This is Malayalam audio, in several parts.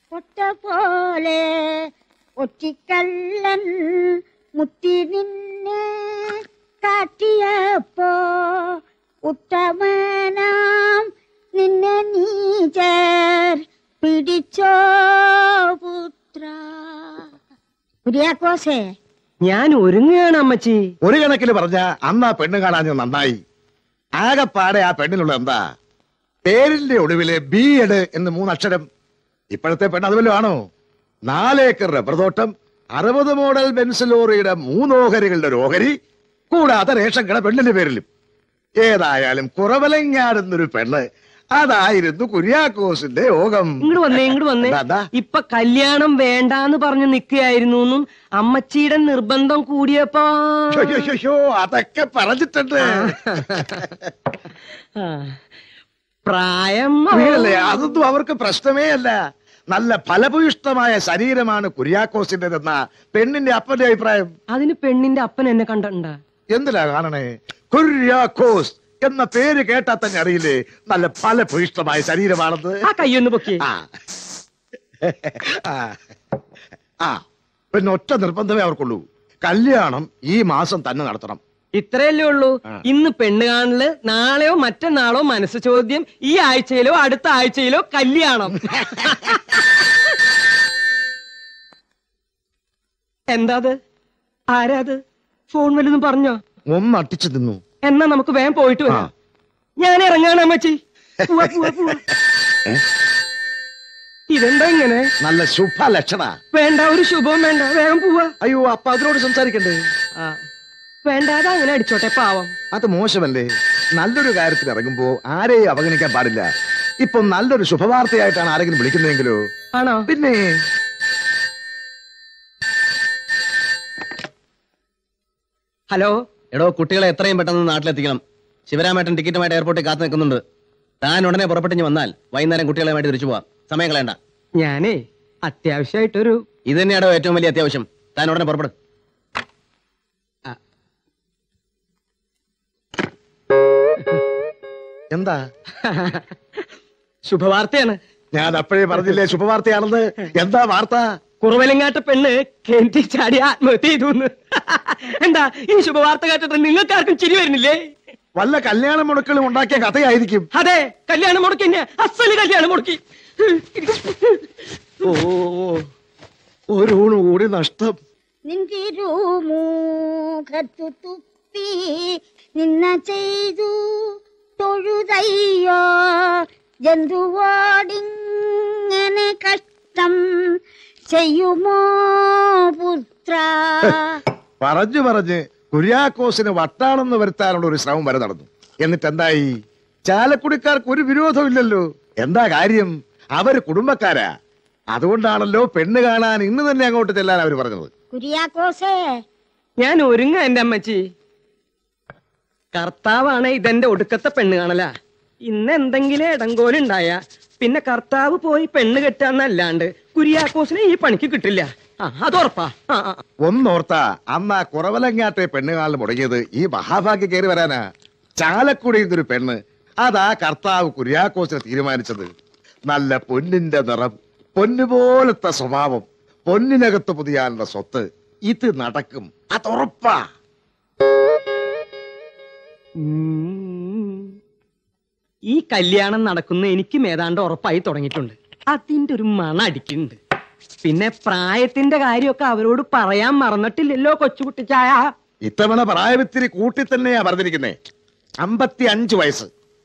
കൊട്ട പോലെ ഒറ്റിക്കള്ളൻ മുത്തി നിന്നെ കാട്ടിയപ്പോ ഉത്തമനാം നിന്നെ നീചർ പിടിച്ചോ പുത്ര കുര്യാക്കോസേ ഞാൻ ഒരുങ്ങുകയാണ് അമ്മച്ചി ഒരു കണക്കിന് പറഞ്ഞ അന്ന് ആ പെണ്ണ് കാണാൻ നന്നായി ആകെപ്പാടെ ആ പെണ്ണിനുള്ള എന്താ പേരിന്റെ ഒടുവില് ബി എഡ് എന്ന് മൂന്നക്ഷരം ഇപ്പോഴത്തെ പെണ്ണ് അതുവല്ലോ ആണോ നാലേക്കർ റബ്ബർ തോട്ടം അറുപത് മോഡൽ ബെൻസ് ലോറിയുടെ മൂന്നോഹരികളുടെ ഒരു ഓഹരി കൂടാതെ റേഷൻ കട പെണ്ണിന്റെ പേരിലും ഏതായാലും കുറവലങ്ങാടുന്നൊരു പെണ്ണ് അതായിരുന്നു കുര്യാക്കോസിന്റെ യോഗം ഇങ്ങോട്ട് വന്നേ ഇങ്ങോട്ട് വന്നേ എന്താ, എന്താ? ഇപ്പൊ കല്യാണം വേണ്ടാന്ന് പറഞ്ഞു നിക്കുകയായിരുന്നു എന്നും അമ്മച്ചിയുടെ നിർബന്ധം കൂടിയപ്പോ ശോ, ശോ, ശോ, ശോ, അതൊക്കെ പറഞ്ഞിട്ടുണ്ട് ആ. പ്രായം വീടല്ലേ അതൊന്നും അവർക്ക് പ്രശ്നമേ അല്ല നല്ല ഫലഭൂയിഷ്ടമായ ശരീരമാണ് കുര്യാക്കോസിന്റെതെന്ന പെണ്ണിന്റെ അപ്പന്റെ അഭിപ്രായം അതിന് പെണ്ണിന്റെ അപ്പൻ എന്നെ കണ്ടിട്ടുണ്ടാ എന്തിനാ കാണണേ കുര്യാക്കോസ് എന്ന പേര് കേട്ടാ തന്നെ അറിയില്ലേ നല്ല ഫലഭൂയിഷ്ടമായ ശരീരമാണെന്ന് ആ കയ്യൊന്ന് പൊക്കി ആ ആ. ആ പിന്നെ ഒറ്റ നിർബന്ധമേ അവർക്കുള്ളൂ കല്യാണം ഈ മാസം തന്നെ നടത്തണം ഇത്രയല്ലേ ഉള്ളൂ ആ. ഇന്ന് പെണ്ണ് കാണല് നാളെയോ മറ്റന്നാളോ മനസ്സ് ചോദ്യം ഈ ആഴ്ചയിലോ അടുത്ത ആഴ്ചയിലോ കല്യാണം എന്താത് ആരാത് ഫോൺ വല്ലതും പറഞ്ഞോ ഒന്ന് അട്ടിച്ചു നിന്നു എന്നാ നമുക്ക് വേഗം പോയിട്ട് വരാം ആ. ഞാൻ ഇറങ്ങാണ് അമ്മച്ചി പോവാ, പോവാ, പോവാ. ഇതെന്താ ഇങ്ങനെ നല്ല ശുഭ ലക്ഷണ വേണ്ട ഒരു ശുഭവും വേണ്ട വേഗം പോവാ അയ്യോ അപ്പൊ അതിനോട് സംസാരിക്കണ്ടേ ആ. വേണ്ടാതെ അങ്ങനെ അടിച്ചോട്ടെ പാവം അത് മോശമല്ലേ നല്ലൊരു കാര്യത്തിൽ ഇറങ്ങുമ്പോ ആരെയും അവഗണിക്കാൻ പാടില്ല ഇപ്പൊ നല്ലൊരു ശുഭവാർത്തയായിട്ടാണ് ആരെങ്കിലും വിളിക്കുന്നതെങ്കിലോ ആണോ പിന്നെ ഹലോ എടോ കുട്ടികളെ എത്രയും പെട്ടെന്ന് നാട്ടിലെത്തിക്കണം ശിവരാമേട്ടൻ ടിക്കറ്റുമായിട്ട് എയർപോർട്ടിൽ കാത്തു നിൽക്കുന്നുണ്ട് താൻ ഉടനെ പുറപ്പെട്ടിഞ്ഞ് വന്നാൽ വൈകുന്നേരം കുട്ടികളുമായിട്ട് തിരിച്ചു പോവാം സമയം കളയണ്ട ഞാനേ അത്യാവശ്യമായിട്ടൊരു ഇത് തന്നെയാണോ ഏറ്റവും വലിയ അത്യാവശ്യം താൻ ഉടനെ പുറപ്പെടും എന്താ ശുഭവാർത്തയാണ് ഞാൻ അപ്പോഴേ പറഞ്ഞില്ലേ ശുഭവാർത്തയാണെന്ന് എന്താ വാർത്ത കുറവലങ്ങാട്ട പെണ്ണ് കിണറ്റി ചാടി ആത്മഹത്യ ചെയ്തു എന്ന്. എന്താ ഈ ശുഭവാർത്ത കേട്ടിട്ട് നിങ്ങൾക്കാർക്കും ചിരി വരുന്നില്ലേ വല്ല കല്യാണ മുടക്കളും ഉണ്ടാക്കിയ കഥയായിരിക്കും അതെ കല്യാണം മുടക്കി തന്നെ അസല് കല്യാണം മുടക്കി ഓ ഒരു ഊണ് കൂടി നഷ്ടം നിന്തിരുമുഖത്തു തുപ്പി നിന്ന ചെയ്തു തൊഴുതയ്യോ ജന്തുവോടിങ്ങനെ കഷ്ടം ചെയ്യുമോ പുത്ര പറഞ്ഞു പറഞ്ഞ് കുര്യാക്കോസിന് വട്ടാണെന്ന് വരുത്താനുള്ള ഒരു ശ്രമം വരെ നടന്നു എന്നിട്ട് എന്തായി ചാലക്കുടിക്കാർക്ക് ഒരു വിരോധവും ഇല്ലല്ലോ എന്താ കാര്യം അവര് കുടുംബക്കാരാ അതുകൊണ്ടാണല്ലോ പെണ്ണ് കാണാൻ ഇന്ന് തന്നെ അങ്ങോട്ട് ചെല്ലാൻ അവര് പറഞ്ഞത് കുര്യാക്കോസേ ഞാൻ ഒരുങ്ങ എന്റെ അമ്മച്ചി കർത്താവാണ് ഇതെന്റെ ഒടുക്കത്തെ പെണ്ണ് കാണല ഇന്ന് എന്തെങ്കിലും ഇടങ്കോലുണ്ടായ പിന്നെ കർത്താവ് പോയി പെണ്ണ് കെട്ടാന്നല്ലാണ്ട് കുര്യാക്കോസിനെ ഈ പണിക്ക് കിട്ടില്ല ആ അത് ഉറപ്പാ ആ, ആ. ഒന്നോർത്താ അന്ന് ആ കുറവലങ്ങാട്ടെ പെണ്ണ് കാണൽ മുടങ്ങിയത് ഈ മഹാഭാഗ്യ കയറി വരാനാ ചാലക്കുടി ഒരു പെണ്ണ് അതാ കർത്താവ് കുര്യാക്കോസിനെ തീരുമാനിച്ചത് നല്ല പൊന്നിന്റെ നിറം പൊന്നുപോലത്തെ സ്വഭാവം പൊന്നിനകത്ത് പുതിയാനുള്ള സ്വത്ത് ഇത് നടക്കും അതുറപ്പാ ഉം. ഈ കല്യാണം നടക്കുന്ന എനിക്കും ഏതാണ്ട് ഉറപ്പായി തുടങ്ങിയിട്ടുണ്ട് അതിന്റെ ഒരു മണ അടിക്കുന്നുണ്ട് പിന്നെ പ്രായത്തിന്റെ കാര്യമൊക്കെ അവരോട് പറയാൻ മറന്നിട്ടില്ലല്ലോ കൊച്ചുകുട്ടിച്ചായ ഇത്തവണ പ്രായവിത്തിരി കൂട്ടി തന്നെയാ പറഞ്ഞിരിക്കുന്നേ അമ്പത്തി അഞ്ച് വയസ്സ്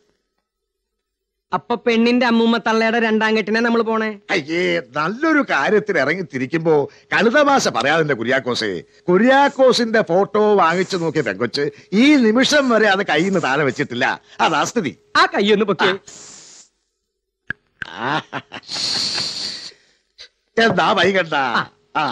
അപ്പൊ പെണ്ണിന്റെ അമ്മൂമ്മ തള്ളയുടെ രണ്ടാം കെട്ടിനെ നമ്മൾ പോണേ അയ്യേ നല്ലൊരു കാര്യത്തിൽ ഇറങ്ങി തിരിക്കുമ്പോ കഴുതഭാഷ പറയാതിന്റെ കുര്യാക്കോസെ കുര്യാക്കോസിന്റെ ഫോട്ടോ വാങ്ങിച്ചു നോക്കിയ പെങ്കൊച്ച് ഈ നിമിഷം വരെ അത് കയ്യിൽ നിന്ന് താഴെ വെച്ചിട്ടില്ല അതാ സ്ഥിതി ആ കൈയൊന്ന് പൊക്കി എന്താ വൈകണ്ട ആ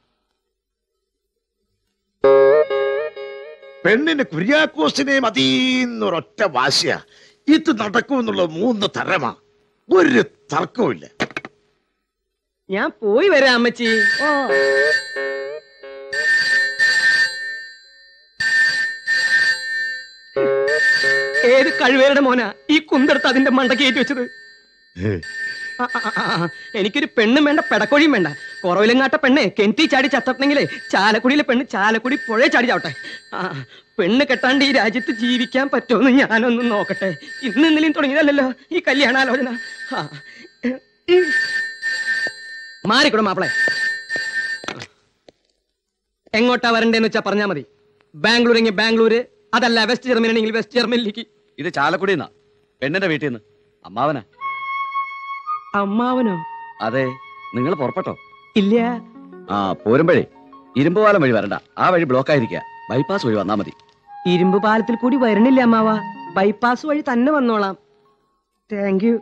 പെണ്ണിന് കുര്യാക്കോസിനെ മതീന്നൊരൊറ്റ വാശിയ ഇത് നടക്കുമെന്നുള്ള മൂന്ന് തരമാ ഒരു തർക്കവുമില്ല ഞാൻ പോയി വരാം അമ്മച്ചി ഓ ഏത് കഴിവേരുടെ മോനാ ഈ കുന്തെടുത്ത് അതിന്റെ മണ്ട കയറ്റി വെച്ചത് ആ, ആ, ആ, ആ. എനിക്കൊരു പെണ്ണും വേണ്ട പെടക്കോഴിയും വേണ്ട കുറവിലങ്ങാട്ട പെണ്ണ് കെന്റി ചാടി ചത്തണമെങ്കിലേ ചാലക്കുടിയിലെ പെണ്ണ് ചാലക്കുടി പുഴ ചാടി ചാവട്ടെ ആ പെണ്ണ് കെട്ടാണ്ട് ഈ രാജ്യത്ത് ജീവിക്കാൻ പറ്റുമെന്ന് ഞാനൊന്ന് നോക്കട്ടെ ഇന്ന് ഇന്നലെയും തുടങ്ങിയതല്ലല്ലോ ഈ കല്യാണാലോചന ആ. മാറിക്കൂടെ മാപ്പിളെ എങ്ങോട്ടാ വരണ്ടേന്ന് വെച്ചാ പറഞ്ഞാ മതി ബാംഗ്ലൂർ എങ്കിൽ ബാംഗ്ലൂര് അതല്ല വെസ്റ്റ് ജർമ്മനി ആണെങ്കിൽ വെസ്റ്റ് ജർമ്മനിലേക്ക് ഇത് ചാലക്കുടിന്നാ പെണ്ണിന്റെ വീട്ടിൽ നിന്ന് അമ്മാവനാ അമ്മാവനോ അതെ നിങ്ങൾ പുറപ്പെട്ടോ ഇല്ല ആ പോരുമ്പഴേ ഇരുമ്പുപാലം വഴി വരണ്ട ആ വഴി ബ്ലോക്ക് ആയിരിക്കുക ബൈപ്പാസ് വഴി വന്നാ മതി ഇരുമ്പ് പാലത്തിൽ കൂടി വരണില്ല അമ്മാവ ബൈപ്പാസ് വഴി തന്നെ വന്നോളാം താങ്ക് യു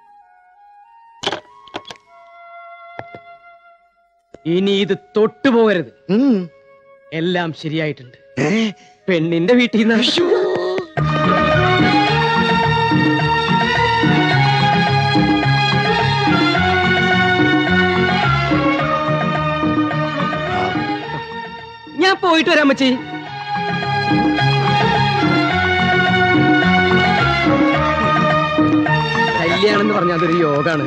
ഇനി ഇത് തൊട്ടുപോകരുത് ഉം. എല്ലാം ശരിയായിട്ടുണ്ട് ഏ? പെണ്ണിന്റെ വീട്ടിൽ നിന്ന് ഞാൻ പോയിട്ട് വരാം അമ്മച്ചി കല്യാണം എന്ന് പറഞ്ഞാൽ അതൊരു യോഗാണ്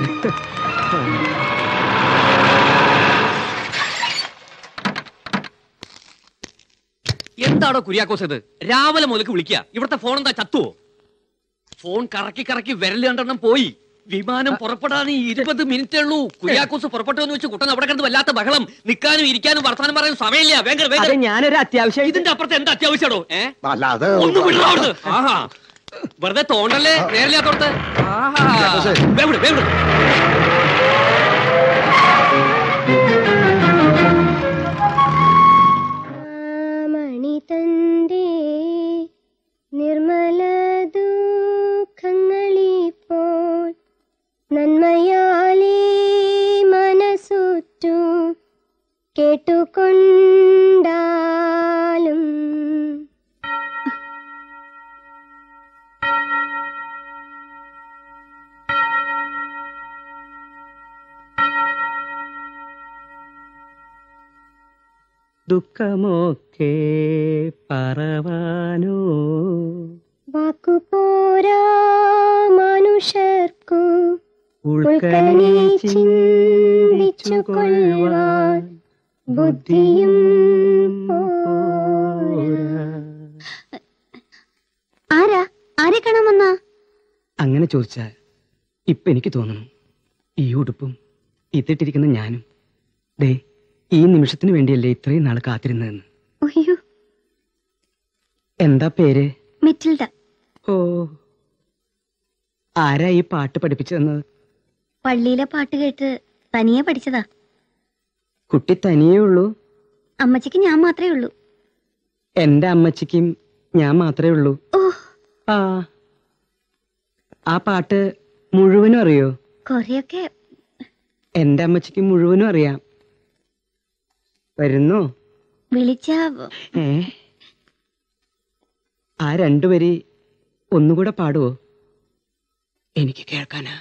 എന്താണോ കുര്യാക്കോസ് ഇത് രാവിലെ മുതൽക്ക് വിളിക്കുക ഇവിടുത്തെ ഫോൺ എന്താ ചത്തുവോ ഫോൺ കറക്കി കറക്കി വിരൽ രണ്ടെണ്ണം പോയി വിമാനം പുറപ്പെടാൻ ഈ ഇരുപത് മിനിറ്റേ ഉള്ളൂ കുര്യാക്കോസ് പുറപ്പെട്ടു എന്ന് വെച്ച് കുട്ടൻ അവിടെ കിടന്ന് വല്ലാത്ത ബഹളം നിൽക്കാനും ഇരിക്കാനും വർത്താനം പറയാനും സമയമില്ല വേഗം അതെ വേഗം ഞാനൊരു അത്യാവശ്യം ഇത് ഇതിന്റെ അപ്പുറത്ത് എന്താ അത്യാവശ്യമാണോ ഏ അല്ല അത് ഒന്ന് വിടടാ അവിടുന്ന്. ആഹാ വെറുതെ തോണ്ടല്ലേ നേരില്ലാത്തോടത്ത് ആഹാ കുര്യാക്കോസേ. വേഗം വിട്, വേഗം വിട്. മണി തന്റെ നിർമ്മല ദുഃഖങ്ങളിപ്പോൾ നന്മയാലേ മനസ്സുറ്റു കേട്ടുകൊണ്ടാലും ദുഃഖമൊക്കെ പറവാനോ വാക്കുപോരാ മനുഷ്യർക്കു ഉൾക്കനെ ചിന്തിച്ചു കൊള്ളുവാൻ ബുദ്ധിയും പോരാ. ആരാ ആരെ കാണാൻ വന്നാ അങ്ങനെ ചോദിച്ചാൽ ഇപ്പൊ എനിക്ക് തോന്നുന്നു ഈ ഉടുപ്പും ഇതിട്ടിരിക്കുന്ന ഞാനും ദേ ഈ നിമിഷത്തിന് വേണ്ടിയല്ലേ ഇത്രയും നാൾ കാത്തിരുന്നതെന്ന് അയ്യോ എന്താ പേര് മെറ്റിൽഡ ഓ ആരാ ഈ പാട്ട് പഠിപ്പിച്ചു തന്നത് പള്ളിയിലെ പാട്ട് കേട്ട് തനിയെ പഠിച്ചതാ കുട്ടി തനിയേ ഉള്ളൂ അമ്മച്ചിക്ക് ഞാൻ മാത്രമേ ഉള്ളൂ എന്റെ അമ്മച്ചിക്കും ഞാൻ മാത്രമേ ഉള്ളൂ ഓ ആ ആ പാട്ട് മുഴുവനും അറിയോ കൊറേയൊക്കെ എന്റെ അമ്മച്ചിക്ക് മുഴുവനും അറിയാം വരുന്നോ വിളിച്ച ഏ ആ രണ്ടുപേരി ഒന്നുകൂടെ പാടുവോ എനിക്ക് കേൾക്കാനാ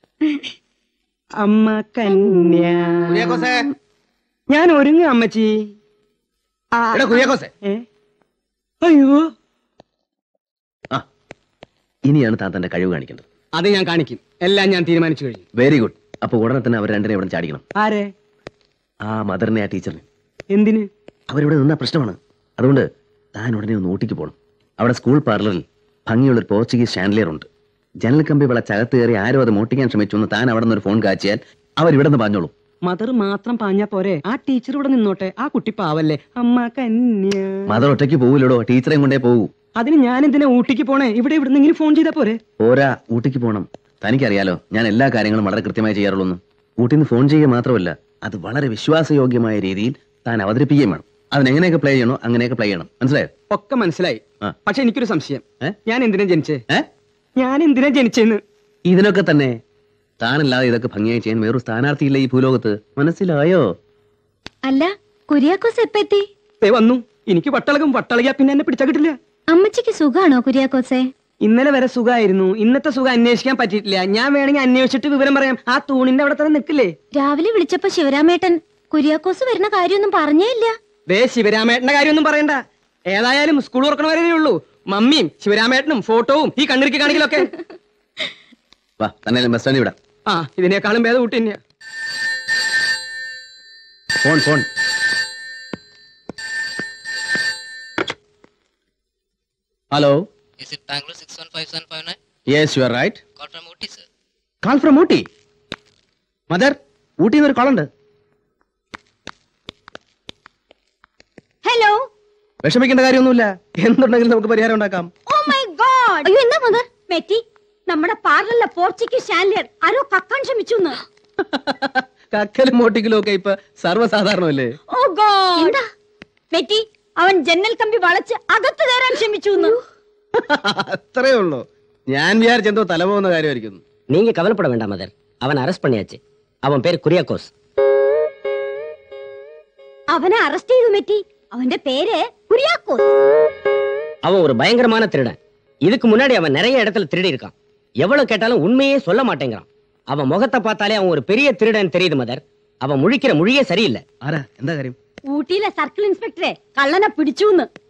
അമ്മ കന്യ കുര്യാക്കോസേ ഞാൻ ഒരുങ്ങ അമ്മച്ചി ആ, എടാ കുര്യാക്കോസേ ഏ? അയ്യോ ആ ഇനിയാണ് താൻ തന്റെ കഴിവ് കാണിക്കേണ്ടത് അത് ഞാൻ കാണിക്കും എല്ലാം ഞാൻ തീരുമാനിച്ചു കഴിഞ്ഞു വെരി ഗുഡ് അപ്പൊ ഉടനെ തന്നെ അവർ രണ്ടിനെ ഇവിടെ ചാടിക്കണം ആരെ ആ മദറിനെ ആ ടീച്ചറിനെ എന്തിന് അവരിവിടെ നിന്ന പ്രശ്നമാണ് അതുകൊണ്ട് താൻ ഉടനെ ഒന്ന് ഊട്ടിക്ക് പോകണം അവിടെ സ്കൂൾ പാർലറിൽ ഭംഗിയുള്ള ഒരു പോർച്ചുഗീസ് ഷാൻഡലിയർ ഉണ്ട് ജനൽ കമ്പി വിളച്ചകത്ത് കയറി ആരും അത് മോട്ടിക്കാൻ ശ്രമിച്ചു എന്ന് താൻ അവിടെ നിന്ന് ഒരു ഫോൺ കാച്ചിയാൽ അവർ ഇവിടെ നിന്ന് പറഞ്ഞോളൂ മദർ മാത്രം പാഞ്ഞാ പോരെ ആ ടീച്ചർ ഇവിടെ നിന്നോട്ടെ ആ കുട്ടി പാവല്ലേ അമ്മ കന്യ മദർ ഒറ്റയ്ക്ക് പോവില്ലടോ ടീച്ചറെയും കൊണ്ടേ പോകൂ അതിന് ഞാൻ എന്തിനാ ഊട്ടിക്ക് പോണേ ഇവിടെ ഇവിടുന്നെങ്കിലും ഫോൺ ചെയ്താ പോരെ പോരാ ഊട്ടിക്ക് പോകണം തനിക്കറിയാലോ ഞാൻ എല്ലാ കാര്യങ്ങളും വളരെ കൃത്യമായി ചെയ്യാറുള്ളൂ ഊട്ടിൽ നിന്ന് ഫോൺ ചെയ്യുക മാത്രമല്ല അത് വളരെ വിശ്വാസയോഗ്യമായ രീതിയിൽ താൻ അവതരിപ്പിക്കുകയും വേണം അതിനെങ്ങനെയൊക്കെ പ്ലേ ചെയ്യണോ അങ്ങനെയൊക്കെ പ്ലേ ചെയ്യണം മനസ്സിലായോ ഒക്കെ മനസ്സിലായി ആ. പക്ഷെ എനിക്കൊരു സംശയം ഏ? ഞാൻ എന്തിനാ ജനിച്ചേ ഏ ഞാൻ എന്തിനാ ജനിച്ചെന്ന് ഇതിനൊക്കെ തന്നെ താനല്ലാതെ ഇതൊക്കെ ഭംഗിയായി ചെയ്യാൻ വേറൊരു സ്ഥാനാർത്ഥിയില്ല ഈ ഭൂലോകത്ത് മനസ്സിലായോ അല്ല കുര്യാക്കോസ് എപ്പ എത്തി ദേ വന്നു എനിക്ക് വട്ടളകും വട്ടളകിയാ പിന്നെ എന്നെ പിടിച്ചാ കിട്ടില്ല അമ്മച്ചിക്ക് സുഖാണോ കുര്യാക്കോസെ ഇന്നലെ വരെ സുഖമായിരുന്നു ഇന്നത്തെ സുഖം അന്വേഷിക്കാൻ പറ്റിയിട്ടില്ല ഞാൻ വേണമെങ്കിൽ അന്വേഷിച്ചിട്ട് വിവരം പറയാം ആ തൂണിന്റെ അവിടെ തന്നെ നിൽക്കില്ലേ രാവിലെ വിളിച്ചപ്പോ ശിവരാമേട്ടൻ കുര്യാക്കോസ് വരുന്ന കാര്യമൊന്നും പറഞ്ഞേ ഇല്ല ദേ ശിവരാമേട്ടന്റെ കാര്യമൊന്നും പറയണ്ട ഏതായാലും സ്കൂൾ തുറക്കണ വരെ ഉള്ളൂ മമ്മിയും ശിവരാമേട്ടനും ഫോട്ടോവും ഈ കണ്ണിറുക്കി കാണിക്കലൊക്കെ വാ തന്നെ ബസ് സ്റ്റാൻഡിൽ വിടാം ആ ഇതിനേക്കാളും ഭേദം ഊട്ടി തന്നെയാ phone phone hello Is it Bangalore 615759? Yes you are right Call from Ooty, sir. Call from Ooty mother ഊട്ടിയിൽ നിന്ന് ഒരു കോളുണ്ട് ഹലോ വിഷമിക്കേണ്ട കാര്യമൊന്നുമില്ല എന്തുണ്ടെങ്കിലും നമുക്ക് പരിഹാരം ഉണ്ടാക്കാം ഓ മൈ ഗോഡ് അയ്യോ എന്താ മദർ മെറ്റി നമ്മുടെ പാർലറിലെ പോർച്ചുഗീസ് ഷാൻലിയർ ആരോ കക്കാൻ ശ്രമിച്ചു കക്കലും മോട്ടിക്കലും ഒക്കെ ഇപ്പൊ സർവ്വസാധാരണമല്ലേ ഓ ഗോഡ് എന്താ മെറ്റി അവൻ ജന്നൽ കമ്പി വളച്ച് അകത്ത് കയറാൻ ശ്രമിച്ചു അത്രേ ഉള്ളൂ ഞാൻ വിചാരിച്ചെന്തോ തല പോകുന്ന കാര്യമായിരിക്കും நீங்க கவலைப்பட வேண்டாம் மதர் அவன் அரெஸ்ட் பண்ணியாச்சு அவன் பேர் குரியாக்கோஸ் അവനെ അറസ്റ്റ് ചെയ്തു മെറ്റി അവന്റെ പേര് കുര്യാക്കോസ് அவன் ஒரு பயங்கரமான திருடன் இதுக்கு முன்னாடி அவன் நிறைய இடத்துல திருடி இருக்கான் எவ்வளவு கேட்டாலும் உண்மையே சொல்ல மாட்டேங்கிறான் அவன் முகத்தை பார்த்தாலே அவன் ஒரு பெரிய திருடன் தெரியுது மதர் அவன் முழிக்கிற மொழியே சரியில்லை ആരാ എന്താ കാര്യം ഊട്ടിയിലെ സർക്കിൾ ഇൻസ്പെക്ടറെ കള്ളനെ പിടിച്ചു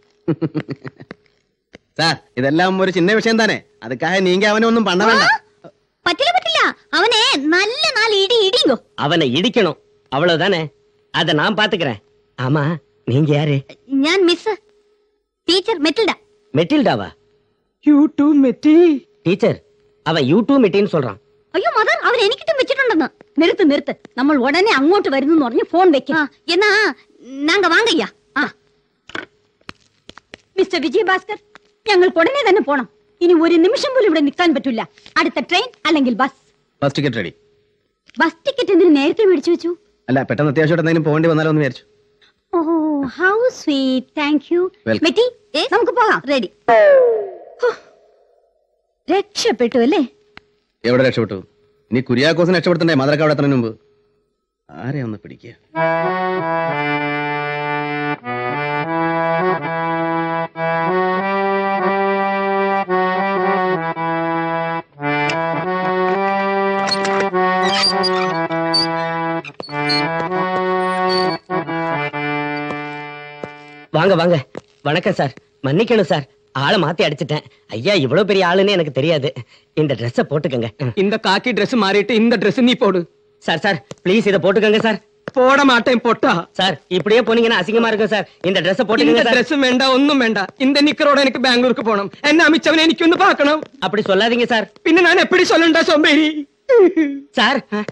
സാർ ഇതെല്ലാം ഒരു ചിന്ന വിഷയം തന്നെ അതുക്കായ നീങ്ക അവനെ ഒന്നും പണ്ട വേണ്ട പറ്റില്ല പറ്റില്ല അവനെ നല്ല നാല് ഇടി ഇടിങ്കോ அவனை இடிக்கணும் அவ்வளவுதானே அதை நான் பாத்துக்கிறேன் ஆமா நீங்க யாரு ഞാൻ മിസ് ടീച്ചർ മെറ്റിൽഡ மெட்டில்டாவா യു ടു മെറ്റി டீச்சர் அவன் யூ டூ மெட்டின்னு சொல்றான் അയ്യോ മദർ അവൻ എനിക്കിട്ടും വെച്ചിട്ടുണ്ടെന്ന് നിർത്ത് നിർത്ത് നമ്മൾ ഉടനെ അങ്ങോട്ട് വരുന്നു പറഞ്ഞ് ഫോൺ വെക്കാം എന്നാ നാങ്ക വാങ്കയ്യ ആ മിസ്റ്റർ വിജയഭാസ്കർ ഞങ്ങൾക്ക് ഉടനെ തന്നെ പോണം ഇനി ഒരു നിമിഷം പോലും ഇവിടെ നിൽക്കാൻ പറ്റില്ല അടുത്ത ട്രെയിൻ അല്ലെങ്കിൽ bus first ticket ready bus ticket എന്തിനു നേരത്തെ മേടിച്ചു വെച്ചു അല്ല പെട്ടെന്ന് അത്യാവശ്യമായിട്ട് എന്തെങ്കിലും പോകേണ്ടി വന്നാലോ എന്ന് വിചാരിച്ചു oh how sweet thank you Welcome. Metty നമുക്ക് പോകാം റെഡി രക്ഷപ്പെട്ടു അല്ലേ എവിടെ രക്ഷപ്പെട്ടു ഇനി കുര്യാക്കോസിനെ രക്ഷപ്പെടുത്തണ്ടേ മദറക്ക അവിടെ എത്തുന്നതിന് മുമ്പ് ആരെയാ ഒന്ന് പിടിക്കുക வாங்க வாங்க வணக்கம் சார் மன்னிக்கணும் சார் ஆளை மாத்தி அடிச்சிட்டேன் ஐயா இவ்வளவு பெரிய ஆளுன்னு எனக்கு தெரியாது இந்த ட்ரெஸ்ஸை போட்டுக்கங்க இந்த காக்கி Dress மாறிட்டு இந்த Dress நீ போடு சார் சார் ப்ளீஸ் இதை போட்டுக்கங்க சார் போட மாட்டேன் பொட்டா சார் இப்படியே போனீங்கன்னா அசிங்கமா இருக்கும் சார் இந்த ட்ரெஸ்ஸை இந்த போட்டுக்கங்க சார் ഡ്രസ്സും വേണ്ട ഒന്നും വേണ്ട இந்த നിക്കറോടെ എനിക്ക് ബാംഗ്ലൂർക്ക് പോണം എന്നെ അമിച്ചവനെ എനിക്കൊന്ന് பார்க்கணும் அப்படி சொல்லாதீங்க சார் പിന്നെ ഞാൻ എപ്പടി சொல்லണ്ട സോമ്പേരി சார்